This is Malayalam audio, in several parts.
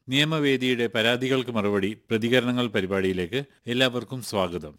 നിയമവേദിയുടെ പരാതികൾക്ക് മറുപടി പ്രതികരണങ്ങൾ പരിപാടിയിലേക്ക് എല്ലാവർക്കും സ്വാഗതം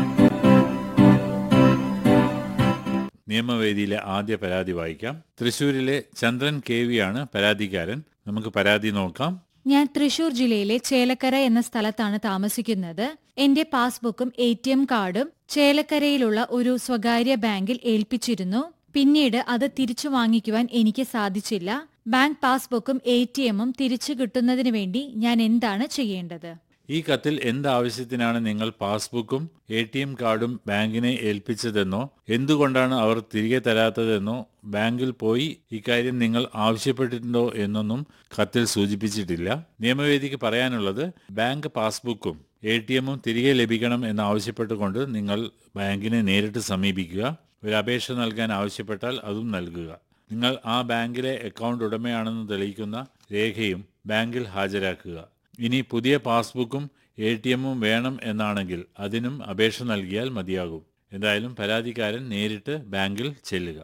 നിയമവേദിയിലെ ആദ്യ പരാതി വായിക്കാം തൃശൂരിലെ ചന്ദ്രൻ കെ വിയാണ് പരാതിക്കാരൻ നമുക്ക് പരാതി നോക്കാം ഞാൻ തൃശൂർ ജില്ലയിലെ ചേലക്കര എന്ന സ്ഥലത്താണ് താമസിക്കുന്നത് എന്റെ പാസ്ബുക്കും എ ടി എം കാർഡും ചേലക്കരയിലുള്ള ഒരു സ്വകാര്യ ബാങ്കിൽ ഏൽപ്പിച്ചിരുന്നു പിന്നീട് അത് തിരിച്ചു വാങ്ങിക്കുവാൻ എനിക്ക് സാധിച്ചില്ല ബാങ്ക് പാസ്ബുക്കും എ ടി എമ്മും തിരിച്ചു കിട്ടുന്നതിന് വേണ്ടി ഞാൻ എന്താണ് ചെയ്യേണ്ടത് ഈ കത്തിൽ എന്താവശ്യത്തിനാണ് നിങ്ങൾ പാസ്ബുക്കും എ ടി എം കാർഡും ബാങ്കിനെ ഏൽപ്പിച്ചതെന്നോ എന്തുകൊണ്ടാണ് അവർ തിരികെ തരാത്തതെന്നോ ബാങ്കിൽ പോയി ഇക്കാര്യം നിങ്ങൾ ആവശ്യപ്പെട്ടിട്ടുണ്ടോ എന്നൊന്നും കത്തിൽ സൂചിപ്പിച്ചിട്ടില്ല നിയമവേദിക്ക് പറയാനുള്ളത് ബാങ്ക് പാസ്ബുക്കും എ ടി എമ്മും തിരികെ ലഭിക്കണം എന്നാവശ്യപ്പെട്ടുകൊണ്ട് നിങ്ങൾ ബാങ്കിനെ നേരിട്ട് സമീപിക്കുക ഒരു അപേക്ഷ നൽകാൻ ആവശ്യപ്പെട്ടാൽ അതും നൽകുക നിങ്ങൾ ആ ബാങ്കിലെ അക്കൗണ്ട് ഉടമയാണെന്ന് തെളിയിക്കുന്ന രേഖയും ബാങ്കിൽ ഹാജരാക്കുക ഇനി പുതിയ പാസ്ബുക്കും എ ടി എമ്മും വേണം എന്നാണെങ്കിൽ അതിനും അപേക്ഷ നൽകിയാൽ മതിയാകും എന്തായാലും പരാതിക്കാരൻ നേരിട്ട് ബാങ്കിൽ ചെല്ലുക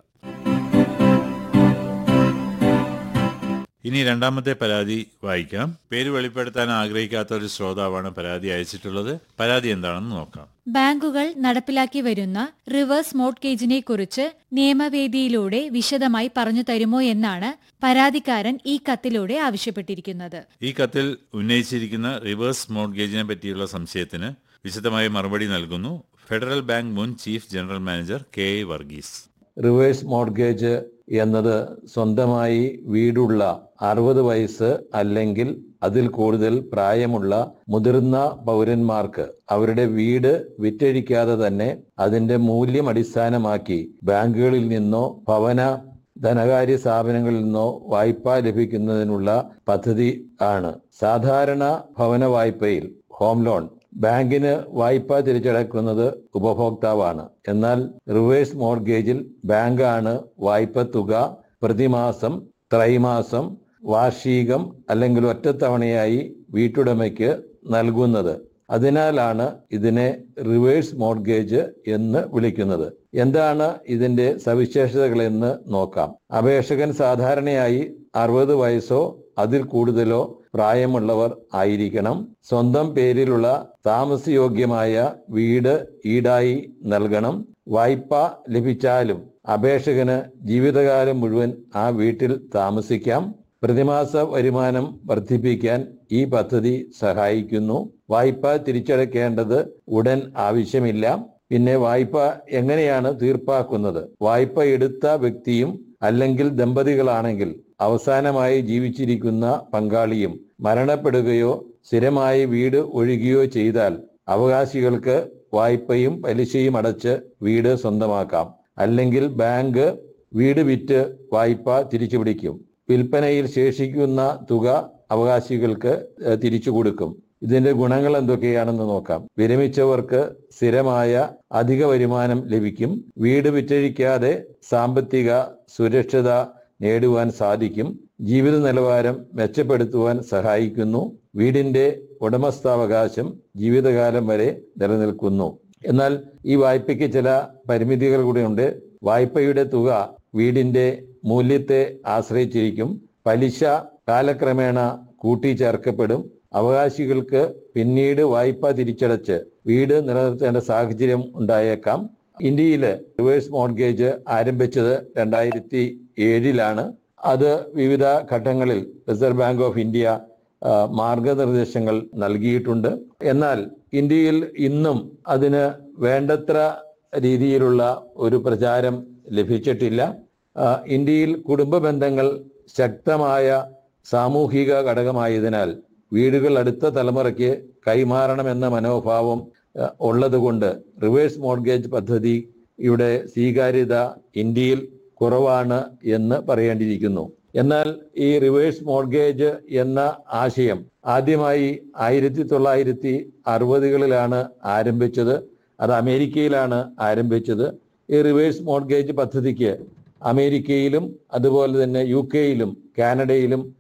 ഇനി രണ്ടാമത്തെ പരാതി വായിക്കാം പേര് വെളിപ്പെടുത്താൻ ആഗ്രഹിക്കാത്ത ഒരു ശ്രോതാവാണ് പരാതി അയച്ചിട്ടുള്ളത് പരാതി എന്താണെന്ന് നോക്കാം ബാങ്കുകൾ നടപ്പിലാക്കി വരുന്ന റിവേഴ്സ് മോർട്ട്ഗേജിനെ കുറിച്ച് നിയമവേദിയിലൂടെ വിശദമായി പറഞ്ഞു തരുമോ എന്നാണ് പരാതിക്കാരൻ ഈ കത്തിലൂടെ ആവശ്യപ്പെട്ടിരിക്കുന്നത് ഈ കത്തിൽ ഉന്നയിച്ചിരിക്കുന്ന റിവേഴ്സ് മോർഗേജിനെ പറ്റിയുള്ള സംശയത്തിന് വിശദമായ മറുപടി നൽകുന്നു ഫെഡറൽ ബാങ്ക് മുൻ chief general manager K A Varghese reverse mortgage എന്നത് സ്വന്തമായി വീടുള്ള അറുപത് വയസ്സ് അല്ലെങ്കിൽ അതിൽ കൂടുതൽ പ്രായമുള്ള മുതിർന്ന പൗരന്മാർക്ക് അവരുടെ വീട് വിറ്റഴിക്കാതെ തന്നെ അതിന്റെ മൂല്യം അടിസ്ഥാനമാക്കി ബാങ്കുകളിൽ നിന്നോ ഭവന ധനകാര്യ സ്ഥാപനങ്ങളിൽ നിന്നോ വായ്പ ലഭിക്കുന്നതിനുള്ള പദ്ധതി ആണ് സാധാരണ ഭവന വായ്പയിൽ ഹോം ലോൺ ബാങ്കിന് വായ്പ തിരിച്ചടക്കുന്നത് ഉപഭോക്താവാണ് എന്നാൽ റിവേഴ്സ് മോർഗേജിൽ ബാങ്കാണ് വായ്പ തുക പ്രതിമാസം ത്രൈമാസം വാർഷികം അല്ലെങ്കിൽ ഒറ്റത്തവണയായി വീട്ടുടമയ്ക്ക് നൽകുന്നത് അതിനാലാണ് ഇതിനെ റിവേഴ്സ് മോർഗേജ് എന്ന് വിളിക്കുന്നത് എന്താണ് ഇതിന്റെ സവിശേഷതകളെന്ന് നോക്കാം അപേക്ഷകൻ സാധാരണയായി അറുപത് വയസ്സോ അതിൽ കൂടുതലോ പ്രായമുള്ളവർ ആയിരിക്കണം സ്വന്തം പേരിലുള്ള താമസയോഗ്യമായ വീട് ഈടായി നൽകണം വായ്പ ലഭിച്ചാലും അപേക്ഷകന് ജീവിതകാലം മുഴുവൻ ആ വീട്ടിൽ താമസിക്കാം പ്രതിമാസ വരുമാനം വർദ്ധിപ്പിക്കാൻ ഈ പദ്ധതി സഹായിക്കുന്നു വായ്പ തിരിച്ചടയ്ക്കേണ്ടത് ഉടൻ ആവശ്യമില്ല പിന്നെ വായ്പ എങ്ങനെയാണ് തീർപ്പാക്കുന്നത് വായ്പ എടുത്ത വ്യക്തിയും അല്ലെങ്കിൽ ദമ്പതികളാണെങ്കിൽ അവസാനമായി ജീവിച്ചിരിക്കുന്ന പങ്കാളിയും മരണപ്പെടുകയോ സ്ഥിരമായി വീട് ഒഴുകുകയോ ചെയ്താൽ അവകാശികൾക്ക് വായ്പയും പലിശയും അടച്ച് വീട് സ്വന്തമാക്കാം അല്ലെങ്കിൽ ബാങ്ക് വീട് വിറ്റ് വായ്പ തിരിച്ചു പിടിക്കും വിൽപ്പനയിൽ ശേഷിക്കുന്ന തുക അവകാശികൾക്ക് ഏഹ്, തിരിച്ചു കൊടുക്കും ഇതിന്റെ ഗുണങ്ങൾ എന്തൊക്കെയാണെന്ന് നോക്കാം വിരമിച്ചവർക്ക് സ്ഥിരമായ അധിക വരുമാനം ലഭിക്കും വീട് വിറ്റഴിക്കാതെ സാമ്പത്തിക സുരക്ഷത നേടുവാൻ സാധിക്കും ജീവിത നിലവാരം മെച്ചപ്പെടുത്തുവാൻ സഹായിക്കുന്നു വീടിന്റെ ഉടമസ്ഥാവകാശം ജീവിതകാലം വരെ നിലനിൽക്കുന്നു എന്നാൽ ഈ വായ്പയ്ക്ക് ചില പരിമിതികൾ കൂടിയുണ്ട് വായ്പയുടെ തുക വീടിന്റെ മൂല്യത്തെ ആശ്രയിച്ചിരിക്കും പലിശ കാലക്രമേണ കൂട്ടിച്ചേർക്കപ്പെടും അവകാശികൾക്ക് പിന്നീട് വായ്പ തിരിച്ചടച്ച് വീട് നിലനിർത്തേണ്ട സാഹചര്യം ഉണ്ടായേക്കാം ഇന്ത്യയിൽ റിവേഴ്സ് മോർഗേജ് ആരംഭിച്ചത് രണ്ടായിരത്തി ഏഴിലാണ് അത് വിവിധ ഘട്ടങ്ങളിൽ റിസർവ് ബാങ്ക് ഓഫ് ഇന്ത്യ ആ, മാർഗനിർദ്ദേശങ്ങൾ നൽകിയിട്ടുണ്ട് എന്നാൽ ഇന്ത്യയിൽ ഇന്നും അതിന് വേണ്ടത്ര രീതിയിലുള്ള ഒരു പ്രചാരം ലഭിച്ചിട്ടില്ല ആ, ഇന്ത്യയിൽ കുടുംബ ബന്ധങ്ങൾ ശക്തമായ സാമൂഹിക ഘടകമായതിനാൽ വീടുകൾ അടുത്ത തലമുറയ്ക്ക് കൈമാറണമെന്ന മനോഭാവം ആ, ഉള്ളതുകൊണ്ട് റിവേഴ്സ് മോർഗേജ് പദ്ധതിയുടെ സ്വീകാര്യത ഇന്ത്യയിൽ കുറവാണ് എന്ന് പറയേണ്ടിയിരിക്കുന്നു എന്നാൽ ഈ റിവേഴ്സ് മോർഗേജ് എന്ന ആശയം ആദ്യമായി ആയിരത്തി തൊള്ളായിരത്തി അറുപതുകളിലാണ് ആരംഭിച്ചത് അത് അമേരിക്കയിലാണ് ആരംഭിച്ചത് ഈ റിവേഴ്സ് മോർഗേജ് പദ്ധതിക്ക് അമേരിക്കയിലും അതുപോലെ തന്നെ യു കെയിലും കാനഡയിലും